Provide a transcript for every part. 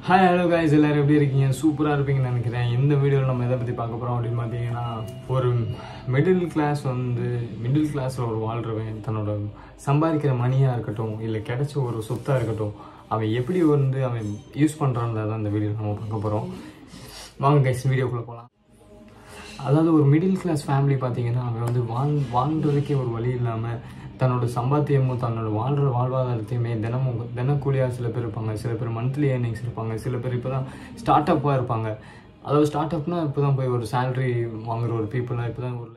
hi hello guys எல்லாரும் எப்படி இருக்கீங்க சூப்பராக இருப்பீங்கன்னு நினைக்கிறேன் இந்த வீடியோவில் நம்ம எதை பற்றி பார்க்க போகிறோம் அப்படின்னு பார்த்தீங்கன்னா ஒரு மிடில் கிளாஸ் வந்து மிடில் கிளாஸில் ஒரு வாழ்றவன் தன்னோட சம்பாதிக்கிற மணியாக இருக்கட்டும் இல்லை கிடைச்ச ஒரு சொத்தாக இருக்கட்டும் அவன் எப்படி வந்து அவன் யூஸ் பண்ணுறான்றத தான் இந்த வீடியோவில் நம்ம பார்க்க போகிறோம் வாங்க கைஸ் வீடியோக்குள்ளே போகலாம் அதாவது ஒரு மிடில் கிளாஸ் ஃபேமிலி பார்த்தீங்கன்னா அவன் வந்து வாழ் வாழ்றதுக்கே ஒரு வழி இல்லாமல் தன்னோட சம்பாத்தியமும் தன்னோட வாழ்கிற வாழ்வாதாரத்தையுமே தினமும் தினக்கூலியாக சில பேர் இருப்பாங்க சில பேர் மந்த்லி ஏர்னிங்ஸ் இருப்பாங்க சில பேர் இப்போ தான் ஸ்டார்ட் அப்பாக இருப்பாங்க அதாவது ஸ்டார்ட் அப்னா இப்போ தான் போய் ஒரு சேலரி வாங்குற ஒரு பீப்புளாக இப்போ தான் ஒரு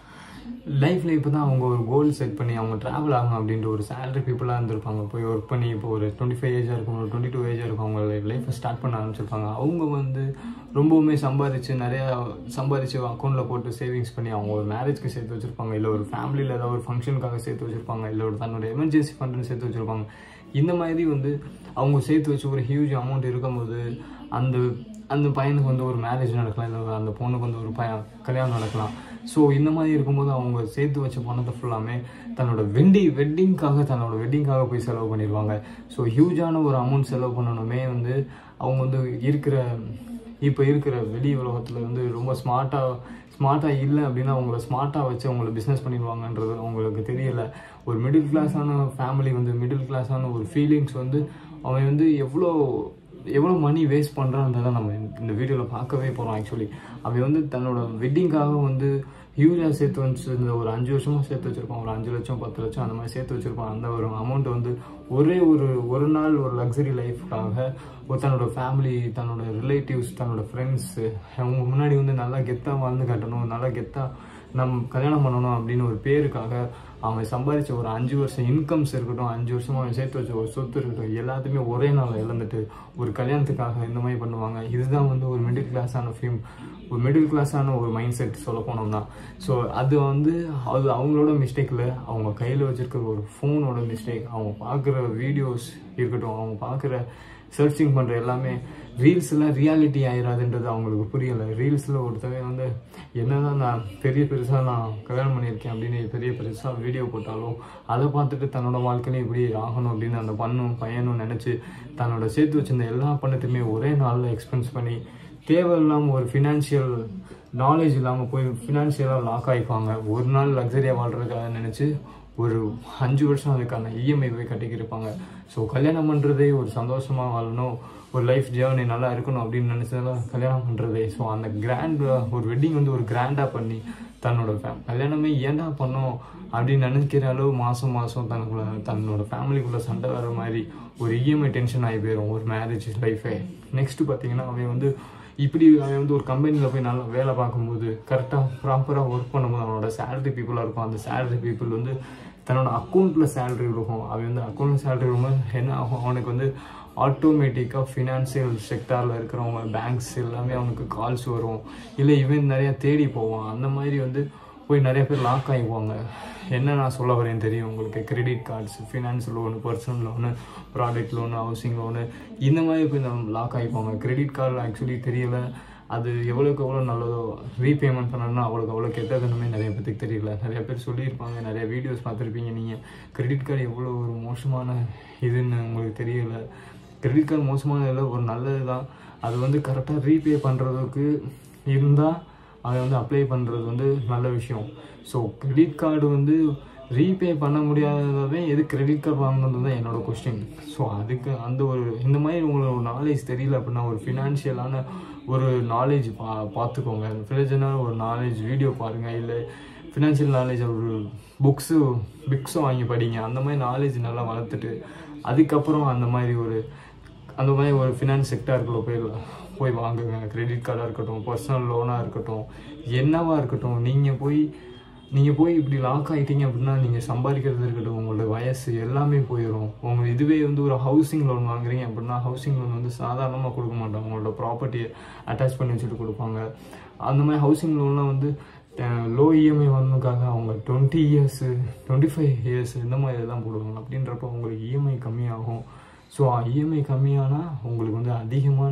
லைஃப்பில் இப்போ தான் அவங்க ஒரு கோல் செட் பண்ணி அவங்க ட்ராவல் ஆகணும் அப்படின்ற ஒரு சேலரி பீப்புளாக இருந்திருப்பாங்க போய் ஒர்க் பண்ணி இப்போ ஒரு டுவெண்ட்டி ஃபைவ் ஏஜாக இருக்கும் ஒரு டுவெண்ட்டி டூ ஏஜாக இருக்கும் அவங்க லைஃப்பை ஸ்டார்ட் பண்ண ஆரம்பிச்சிருப்பாங்க அவங்க வந்து ரொம்பவுமே சம்பாதிச்சு நிறையா சம்பாதிச்சு அக்கௌண்ட்டில் போட்டு சேவிங்ஸ் பண்ணி அவங்க ஒரு மேரேஜ்க்கு சேர்த்து வச்சுருப்பாங்க இல்லை ஒரு ஃபேமிலியில் ஏதாவது ஒரு ஃபங்க்ஷனுக்காக சேர்த்து வச்சுருப்பாங்க இல்லை ஒரு தன்னோட எமர்ஜென்சி ஃபண்டுன்னு சேர்த்து வச்சுருப்பாங்க இந்த மாதிரி வந்து அவங்க சேர்த்து வச்சு ஒரு ஹியூஜ் அமௌண்ட் இருக்கும்போது அந்த அந்த பையனுக்கு வந்து ஒரு மேரேஜ் நடக்கலாம் இல்லை அந்த பொண்ணுக்கு வந்து ஒரு பையன் கல்யாணம் நடக்கலாம் ஸோ இந்த மாதிரி இருக்கும்போது அவங்க சேர்த்து வச்ச பணத்தை ஃபுல்லாமே தன்னோட வெட்டி வெட்டிங்க்காக தன்னோட வெட்டிங்காக போய் செலவு பண்ணிடுவாங்க ஸோ ஹியூஜான ஒரு அமௌண்ட் செலவு பண்ணணுமே வந்து அவங்க வந்து இருக்கிற இப்போ இருக்கிற வெளி உலகத்தில் வந்து ரொம்ப ஸ்மார்ட்டாக ஸ்மார்ட்டாக இல்லை அப்படின்னா அவங்கள ஸ்மார்ட்டாக வச்சு அவங்கள பிஸ்னஸ் பண்ணிடுவாங்கன்றது அவங்களுக்கு தெரியல ஒரு மிடில் கிளாஸான ஃபேமிலி வந்து மிடில் கிளாஸான ஒரு ஃபீலிங்ஸ் வந்து அவன் வந்து எவ்வளோ எவ்வளோ மணி வேஸ்ட் பண்ணுறான்றதை நம்ம இந்த வீடியோவில் பார்க்கவே போகிறோம் ஆக்சுவலி அவன் வந்து தன்னோட வெட்டிங்காக வந்து ஹியூஜாக சேர்த்து வச்சுருந்த ஒரு அஞ்சு வருஷமாக சேர்த்து வச்சுருப்பான் ஒரு அஞ்சு லட்சம் பத்து லட்சம் அந்த மாதிரி சேர்த்து வச்சுருப்பான் அந்த ஒரு அமௌண்ட் வந்து ஒரே ஒரு ஒரு நாள் ஒரு லக்ஸரி லைஃப்காக ஒரு தன்னோட ஃபேமிலி தன்னோட ரிலேட்டிவ்ஸ் தன்னோட ஃப்ரெண்ட்ஸு அவங்க முன்னாடி வந்து நல்லா கெத்தாக வாழ்ந்து காட்டணும் நல்லா கெத்தாக நம் கல்யாணம் பண்ணணும் அப்படின்னு ஒரு பேருக்காக அவன் சம்பாதிச்ச ஒரு அஞ்சு வருஷம் இன்கம்ஸ் இருக்கட்டும் அஞ்சு வருஷமாக அவன் சேர்த்து வச்ச ஒரு சொத்து இருக்கட்டும் எல்லாத்தையுமே ஒரே நாள் இழந்துட்டு ஒரு கல்யாணத்துக்காக இந்த மாதிரி பண்ணுவாங்க இதுதான் வந்து ஒரு மிடில் கிளாஸான ஃபீம் ஒரு மிடில் கிளாஸான ஒரு மைண்ட் செட் சொல்ல போனோம்னா ஸோ அது வந்து அது அவங்களோட மிஸ்டேக்கில் அவங்க கையில் வச்சுருக்கிற ஒரு ஃபோனோட மிஸ்டேக் அவங்க பார்க்குற வீடியோஸ் இருக்கட்டும் அவங்க பார்க்குற சர்ச்சிங் பண்ணுற எல்லாமே ரீல்ஸ்லாம் ரியாலிட்டி ஆயிடாதுன்றது அவங்களுக்கு புரியலை ரீல்ஸில் ஒருத்தவங்க வந்து என்னதான் நான் பெரிய பெருசாக நான் கல்யாணம் பண்ணியிருக்கேன் அப்படின்னு பெரிய பெருசாக வீடியோ போட்டாலும் அதை பார்த்துட்டு தன்னோட வாழ்க்கையிலையும் இப்படி ஆகணும் அப்படின்னு அந்த பண்ணும் பையனும் நினச்சி தன்னோட சேர்த்து வச்சிருந்த எல்லா பணத்தையுமே ஒரே நாளில் எக்ஸ்பென்ஸ் பண்ணி தேவையில்லாமல் ஒரு ஃபினான்ஷியல் நாலேஜ் இல்லாமல் போய் ஃபினான்ஷியலாக லாக் ஆகிப்பாங்க ஒரு நாள் லக்ஸரியாக வாழ்கிறதுக்காக நினச்சி ஒரு அஞ்சு வருஷம் அதுக்கான இஎம்ஐ போய் கட்டிக்கிருப்பாங்க ஸோ கல்யாணம் பண்ணுறதே ஒரு சந்தோஷமாக வாழணும் ஒரு லைஃப் ஜேர்னி நல்லா இருக்கணும் அப்படின்னு நினச்சதெல்லாம் கல்யாணம் பண்ணுறதே ஸோ அந்த கிராண்ட் ஒரு வெட்டிங் வந்து ஒரு கிராண்டாக பண்ணி தன்னோட ஃபேம் கல்யாணமே ஏன்டா பண்ணோம் அப்படின்னு நினைக்கிற அளவு மாதம் மாதம் தனக்குள்ள தன்னோட ஃபேமிலிக்குள்ளே சண்டை வர மாதிரி ஒரு இஎம்ஐ டென்ஷன் ஆகி போயிடும் ஒரு மேரேஜ் லைஃபே நெக்ஸ்ட்டு பார்த்தீங்கன்னா அவன் வந்து இப்படி அவன் வந்து ஒரு கம்பெனியில் போய் நல்லா வேலை பார்க்கும்போது கரெக்டாக ப்ராப்பராக ஒர்க் பண்ணும்போது அவனோட சேலரி பீப்புளாக இருக்கும் அந்த சேலரி பீப்புள் வந்து தன்னோட அக்கௌண்ட்டில் சேலரி இருக்கும் அவன் வந்து அக்கௌண்ட்டில் சேலரி இருக்கும்போது என்ன ஆகும் அவனுக்கு வந்து ஆட்டோமேட்டிக்காக ஃபினான்சியல் செக்டாரில் இருக்கிறவங்க பேங்க்ஸ் எல்லாமே அவனுக்கு கால்ஸ் வரும் இல்லை இவன் நிறையா தேடி போவான் அந்த மாதிரி வந்து போய் நிறைய பேர் லாக் ஆகிக்குவாங்க என்ன நான் சொல்ல வரேன் தெரியும் உங்களுக்கு credit cards finance loan personal loan product loan housing loan இந்த மாதிரி போய் லாக் ஆகிப்பாங்க கிரெடிட் கார்டு ஆக்சுவலி தெரியல அது எவ்வளோக்கு எவ்வளோ நல்லதோ ரீபேமெண்ட் பண்ணணும்னா அவ்வளோக்கு அவ்வளோ கெட்டதுன்னு நிறைய பேருக்கு தெரியல நிறைய பேர் சொல்லியிருப்பாங்க நிறைய வீடியோஸ் பார்த்துருப்பீங்க நீங்கள் கிரெடிட் கார்டு எவ்வளோ ஒரு மோசமான இதுன்னு உங்களுக்கு தெரியல கிரெடிட் கார்டு மோசமான இல்லை ஒரு நல்லது தான் அது வந்து கரெக்டாக ரீபே பண்ணுறதுக்கு இருந்தால் அதை வந்து அப்ளை பண்ணுறது வந்து நல்ல விஷயம் ஸோ கிரெடிட் கார்டு வந்து ரீபே பண்ண முடியாதவே எது கிரெடிட் கார்டு வாங்கினது தான் என்னோடய கொஸ்டின் ஸோ அதுக்கு அந்த ஒரு இந்த மாதிரி உங்களுக்கு ஒரு நாலேஜ் தெரியல அப்படின்னா ஒரு ஃபினான்ஷியலான ஒரு நாலேஜ் பா பார்த்துக்கோங்க ஃபினான்ஷியலான ஒரு நாலேஜ் வீடியோ பாருங்கள் இல்லை ஃபினான்ஷியல் நாலேஜ் ஒரு புக்ஸு புக்ஸும் வாங்கி படிங்க அந்த மாதிரி நாலேஜ் நல்லா வளர்த்துட்டு அதுக்கப்புறம் அந்த மாதிரி ஒரு அந்த மாதிரி ஒரு ஃபினான்ஸ் செக்டாருக்குள்ளே போயிடலாம் போய் வாங்குங்க கிரெடிட் கார்டாக இருக்கட்டும் பர்சனல் லோனாக இருக்கட்டும் என்னவா இருக்கட்டும் நீங்கள் போய் நீங்கள் போய் இப்படி லாக் ஆகிட்டீங்க அப்படின்னா நீங்கள் சம்பாதிக்கிறது இருக்கட்டும் உங்களோட வயசு எல்லாமே போயிடும் உங்கள் இதுவே வந்து ஒரு ஹவுசிங் லோன் வாங்குறீங்க அப்படின்னா ஹவுசிங் லோன் வந்து சாதாரணமாக கொடுக்க மாட்டாங்க உங்களோட ப்ராப்பர்ட்டியை அட்டாச் பண்ணி வச்சுட்டு கொடுப்பாங்க அந்த மாதிரி ஹவுசிங் லோன்லாம் வந்து லோ இஎம்ஐ வந்ததுக்காக அவங்க twenty years twenty five years இந்த மாதிரி இதெல்லாம் போடுவாங்க அப்படின்றப்போ உங்களுக்கு இஎம்ஐ கம்மியாகும் ஸோ இஎம்ஐ கம்மியானால் உங்களுக்கு வந்து அதிகமான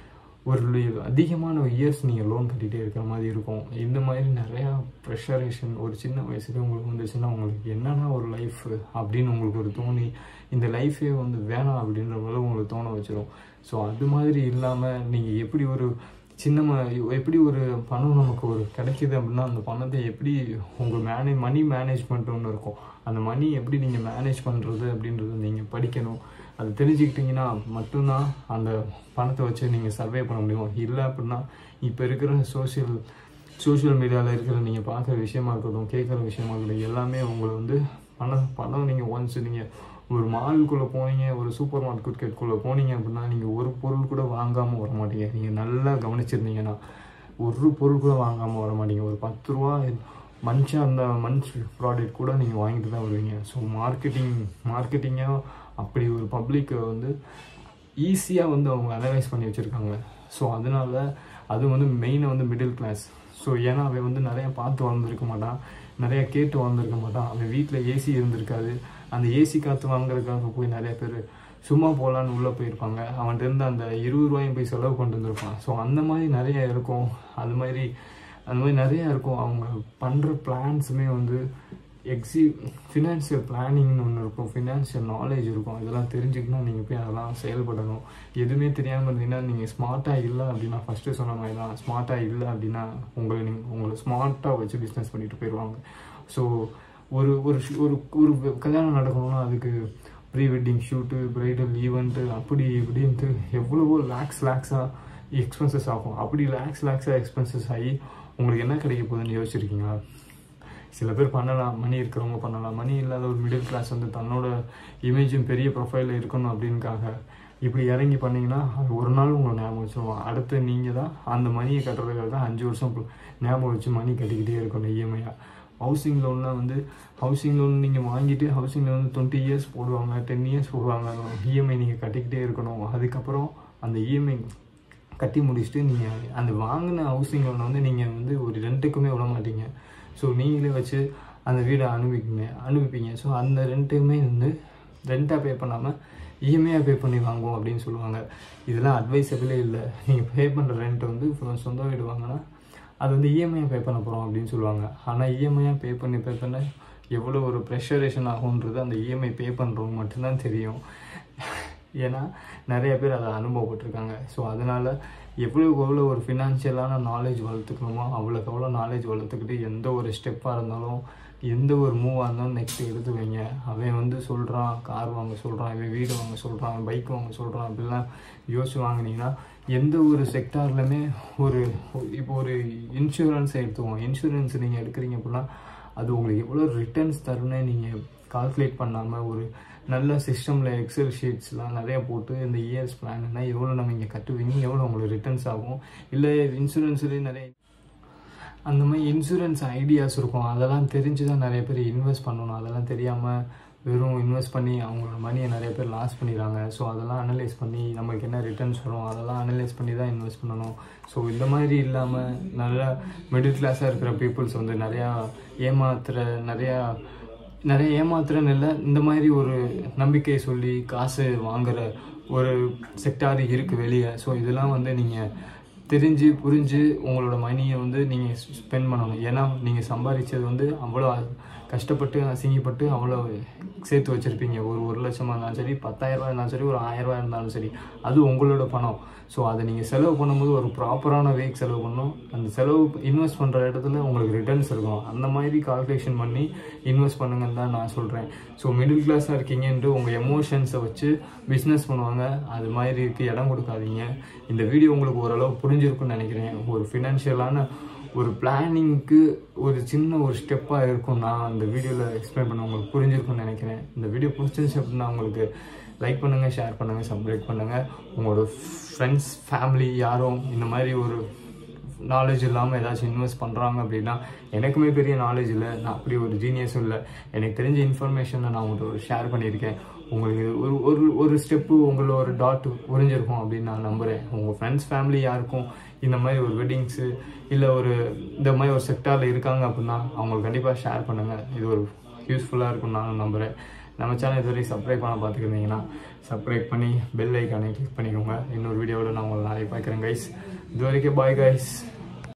ஒரு அதிகமான இயர்ஸ் நீங்கள் லோன் கட்டிகிட்டே இருக்கிற மாதிரி இருக்கும் இந்த மாதிரி நிறையா ப்ரெஷரேஷன் ஒரு சின்ன வயசுலேயே உங்களுக்கு வந்துச்சுன்னா உங்களுக்கு என்னென்னா ஒரு லைஃப் அப்படின்னு உங்களுக்கு ஒரு தோணி இந்த லைஃபே வந்து வேணாம் அப்படின்ற போது உங்களுக்கு தோண ஆரம்பிச்சிடும் ஸோ அது மாதிரி இல்லாமல் நீங்கள் எப்படி ஒரு சின்ன ம- எப்படி ஒரு பணம் நமக்கு ஒரு கிடைக்குது அப்படின்னா அந்த பணத்தை எப்படி உங்கள் மேனேஜ் மணி மேனேஜ்மெண்ட் ஒன்று இருக்கும் அந்த மணி எப்படி நீங்கள் மேனேஜ் பண்ணுறது அப்படின்றத நீங்கள் படிக்கணும் அது தெரிஞ்சுக்கிட்டீங்கன்னா மட்டும்தான் அந்த பணத்தை வச்சு நீங்கள் சர்வே பண்ண முடியும் இல்லை அப்படின்னா இப்போ இருக்கிற சோஷியல் சோஷியல் மீடியாவில் இருக்கிற நீங்கள் பார்க்குற விஷயமா இருக்கட்டும் கேட்குற விஷயமா இருக்கட்டும் எல்லாமே உங்களை வந்து பணம் பணம் நீங்கள் ஒன்ஸ் நீங்கள் ஒரு மாலுக்குள்ளே போனீங்க ஒரு சூப்பர் மார்க்கெட்டுக்குள்ளே போனீங்க அப்படின்னா நீங்கள் ஒரு பொருள் கூட வாங்காமல் வர மாட்டீங்க நீங்கள் நல்லா கவனிச்சிருந்தீங்கன்னா ஒரு பொருள் கூட வாங்காமல் வர மாட்டீங்க ஒரு பத்து ரூபா மனுஷன் அந்த மனுஷ ப்ராடக்ட் கூட நீங்கள் வாங்கிட்டு தான் வருவீங்க ஸோ மார்க்கெட்டிங் மார்க்கெட்டிங்காக அப்படி ஒரு பப்ளிக்கை வந்து ஈஸியாக வந்து அவங்க அனலைஸ் பண்ணி வச்சுருக்காங்க ஸோ அதனால அது வந்து மெயினாக வந்து மிடில் கிளாஸ் ஸோ ஏன்னா அவன் வந்து நிறையா பார்த்து வளர்ந்துருக்க மாட்டான் நிறையா கேட்டு வளர்ந்துருக்க மாட்டான் அவன் வீட்டில் ஏசி இருந்திருக்காது அந்த ஏசி காற்று வாங்குறதுக்காக போய் நிறைய பேர் சும்மா போகலான்னு உள்ளே போயிருப்பாங்க அவன்கிட்ட இருந்து அந்த இருபது ரூபாயும் போய் செலவு கொண்டு வந்திருப்பான் ஸோ அந்த மாதிரி நிறைய இருக்கும் அது மாதிரி அந்த மாதிரி நிறையா இருக்கும் அவங்க பண்ணுற பிளான்ஸுமே வந்து எக்ஸி ஃபினான்ஷியல் பிளானிங்னு ஒன்று இருக்கும் ஃபினான்ஷியல் நாலேஜ் இருக்கும் இதெல்லாம் தெரிஞ்சுக்கணும் நீங்கள் போய் அதெல்லாம் செயல்படணும் எதுவுமே தெரியாமல் இருந்தீங்கன்னா நீங்கள் ஸ்மார்ட்டாக இல்லை அப்படின்னா ஃபஸ்ட்டு சொன்ன மாதிரி தான் ஸ்மார்ட்டாக இல்லை அப்படின்னா உங்களை நீங்கள் உங்களை ஸ்மார்ட்டாக வச்சு பிஸ்னஸ் பண்ணிட்டு போயிடுவாங்க ஸோ ஒரு ஒரு ஷூ- ஒரு ஒரு கல்யாணம் நடக்கணும்னா அதுக்கு pre wedding shoot bridal event அப்படி இப்படின்ட்டு எவ்வளவோ லேக்ஸ் லேக்ஸாக எக்ஸ்பென்சஸ் ஆகும் அப்படி லேக்ஸ் லேக்ஸாக எக்ஸ்பென்சஸ் ஆகி உங்களுக்கு என்ன கிடைக்க போகுதுன்னு யோசிச்சிருக்கீங்களா சில பேர் பண்ணலாம் மணி இருக்கிறவங்க பண்ணலாம் மணி இல்லாத ஒரு மிடில் கிளாஸ் வந்து தன்னோட இமேஜும் பெரிய ப்ரொஃபைலில் இருக்கணும் அப்படின்னுக்காக இப்படி இறங்கி பண்ணீங்கன்னா அது ஒரு நாள் உங்களை ஞாபகம் வச்சுருவோம் அடுத்து நீங்கள் தான் அந்த மணியை கட்டுறதுக்காக தான் அஞ்சு வருஷம் பு- ஞாபகம் வச்சு மணி கட்டிக்கிட்டே இருக்கணும் இஎம்ஐயாக ஹவுசிங் லோன்லாம் வந்து ஹவுசிங் லோன் நீங்கள் வாங்கிட்டு ஹவுசிங் லோன் வந்து டுவெண்ட்டி இயர்ஸ் போடுவாங்க டென் இயர்ஸ் போடுவாங்க இஎம்ஐ நீங்கள் கட்டிக்கிட்டே இருக்கணும் அதுக்கப்புறம் அந்த இஎம்ஐ கட்டி முடிச்சுட்டு நீங்கள் அந்த வாங்கின ஹவுசிங் லோனை வந்து நீங்கள் வந்து ஒரு ரெண்ட்டுக்குமே விட மாட்டீங்க ஸோ நீங்களே வச்சு அந்த வீடை அனுபவிப்பீங்க அனுபவிப்பீங்க ஸோ அந்த ரெண்ட்டுமே வந்து ரெண்ட்டாக பே பண்ணாமல் இஎம்ஐயாக பே பண்ணி வாங்குவோம் அப்படின்னு சொல்லுவாங்க இதெல்லாம் அட்வைசபிளே இல்லை நீங்கள் பே பண்ணுற ரெண்ட் வந்து இப்போ சொந்த வீடு வாங்கினா அது வந்து இஎம்ஐயாக பே பண்ண போகிறோம் அப்படின்னு சொல்லுவாங்க ஆனால் இஎம்ஐயாக பே பண்ணி பே பண்ண எவ்வளோ ஒரு ப்ரெஷரேஷன் ஆகுன்றது அந்த இஎம்ஐ பே பண்ணுறவங்க மட்டும்தான் தெரியும் ஏன்னா நிறைய பேர் அதை அனுபவப்பட்டிருக்காங்க ஸோ அதனால் எவ்வளோக்கு எவ்வளோ ஒரு ஃபினான்ஷியலான நாலேஜ் வளர்த்துக்கணுமோ அவ்வளோக்கு எவ்வளோ நாலேஜ் வளர்த்துக்கிட்டு எந்த ஒரு ஸ்டெப்பாக இருந்தாலும் எந்த ஒரு மூவாக இருந்தாலும் நெக்ஸ்ட் எடுத்து வைங்க அவன் வந்து சொல்கிறான் கார் வாங்க சொல்கிறான் அவன் வீடு வாங்க சொல்கிறான் பைக் வாங்க சொல்கிறான் அப்படிலாம் யோசிச்சு வாங்குனீங்கன்னா எந்த ஒரு செக்டார்லையுமே ஒரு இப்போ ஒரு இன்சூரன்ஸை எடுத்துவோம் இன்சூரன்ஸ் நீங்கள் எடுக்கிறீங்க அப்படின்னா அது உங்களுக்கு எவ்வளோ ரிட்டர்ன்ஸ் தரும்னு நீங்கள் கால்குலேட் பண்ணாமல் ஒரு நல்ல சிஸ்டமில் எக்ஸல் ஷீட்ஸ்லாம் நிறைய போட்டு இந்த இயர்ஸ் பிளான்னா எவ்வளோ நம்ம இங்கே கட்டுவீங்க எவ்வளோ உங்களுக்கு ரிட்டர்ன்ஸ் ஆகும் இல்லை இன்சூரன்ஸ்லேயே நிறைய அந்த மாதிரி இன்சூரன்ஸ் ஐடியாஸ் இருக்கும் அதெல்லாம் தெரிஞ்சு தான் நிறைய பேர் இன்வெஸ்ட் பண்ணணும் அதெல்லாம் தெரியாமல் வெறும் இன்வெஸ்ட் பண்ணி அவங்களோட மணியை நிறைய பேர் லாஸ் பண்ணிடுறாங்க ஸோ அதெல்லாம் அனலைஸ் பண்ணி நமக்கு என்ன ரிட்டர்ன்ஸ் வரும் அதெல்லாம் அனலைஸ் பண்ணி தான் இன்வெஸ்ட் பண்ணணும் ஸோ இந்த மாதிரி இல்லாமல் நல்லா மிடில் கிளாஸாக இருக்கிற பீப்புள்ஸ் வந்து நிறையா ஏமாத்துற நிறையா நிறைய ஏமாத்துறன்னு இல்லை இந்த மாதிரி ஒரு நம்பிக்கை சொல்லி காசு வாங்குற ஒரு செக்டார் இருக்குது வெளியே ஸோ இதெல்லாம் வந்து நீங்கள் தெரிஞ்சு புரிஞ்சு உங்களோட மணியை வந்து நீங்கள் ஸ்பெண்ட் பண்ணணும் ஏன்னா நீங்கள் சம்பாதிச்சது வந்து அவ்வளோ கஷ்டப்பட்டு அசிங்கப்பட்டு அவ்வளோ சேர்த்து வச்சுருப்பீங்க ஒரு ஒரு லட்சமாக இருந்தாலும் சரி பத்தாயிரரூபா இருந்தாலும் சரி ஒரு ஆயிரரூபா இருந்தாலும் சரி அது உங்களோட பணம் ஸோ அதை நீங்கள் செலவு பண்ணும்போது ஒரு ப்ராப்பரான வேக் செலவு பண்ணணும் அந்த செலவு இன்வெஸ்ட் பண்ணுற இடத்துல உங்களுக்கு ரிட்டர்ன்ஸ் இருக்கும் அந்த மாதிரி கால்குலேஷன் பண்ணி இன்வெஸ்ட் பண்ணுங்கன்னு தான் நான் சொல்கிறேன் ஸோ மிடில் கிளாஸாக இருக்கீங்கன்ட்டு உங்கள் எமோஷன்ஸை வச்சு பிஸ்னஸ் பண்ணுவாங்க அது மாதிரி இருக்கு இடம் கொடுக்காதீங்க இந்த வீடியோ உங்களுக்கு ஓரளவு புரிஞ்சிருக்கும்னு நினைக்கிறேன் ஒரு ஃபினான்ஷியலான ஒரு பிளானிங்க்கு ஒரு சின்ன ஒரு ஸ்டெப்பாக இருக்கும் நான் அந்த வீடியோவில் எக்ஸ்பிளைன் பண்ண உங்களுக்கு புரிஞ்சிருக்கும்னு நினைக்கிறேன் இந்த வீடியோ பிடிச்சிருந்துச்சு அப்படின்னா உங்களுக்கு லைக் பண்ணுங்கள் ஷேர் பண்ணுங்கள் சப்ஸ்கிரைப் பண்ணுங்கள் உங்களோட ஃப்ரெண்ட்ஸ் ஃபேமிலி யாரும் இந்த மாதிரி ஒரு நாலேஜ் இல்லாமல் ஏதாச்சும் இன்வெஸ்ட் பண்ணுறாங்க அப்படின்னா எனக்குமே பெரிய நாலேஜ் இல்லை நான் அப்படி ஒரு ஜீனியஸும் இல்லை எனக்கு தெரிஞ்ச இன்ஃபர்மேஷனை நான் உங்கள்கிட்ட ஷேர் பண்ணியிருக்கேன் உங்களுக்கு ஒரு ஒரு ஒரு ஸ்டெப்பு உங்களோட ஒரு டாட் புரிஞ்சிருக்கும் அப்படின்னு நான் நம்புகிறேன் உங்கள் ஃப்ரெண்ட்ஸ் ஃபேமிலி யாருக்கும் இந்த மாதிரி ஒரு வெட்டிங்ஸு இல்லை ஒரு இந்த மாதிரி ஒரு செக்டாரில் இருக்காங்க அப்படின்னா அவங்களுக்கு கண்டிப்பாக ஷேர் பண்ணுங்கள் இது ஒரு யூஸ்ஃபுல்லாக இருக்கும்னு நான் நம்புகிறேன் நம்ம சேனல் இது வரைக்கும் சப்ஸ்கிரைப் பண்ண பார்த்துக்கிருந்தீங்கன்னா சப்ஸ்கிரைப் பண்ணி பெல் ஐக்கானை கிளிக் பண்ணிக்கோங்க இன்னொரு வீடியோவில் நான் உங்களை நாளைக்கு பார்க்குறேன் கைஸ் இது வரைக்கும் பாய் கைஸ்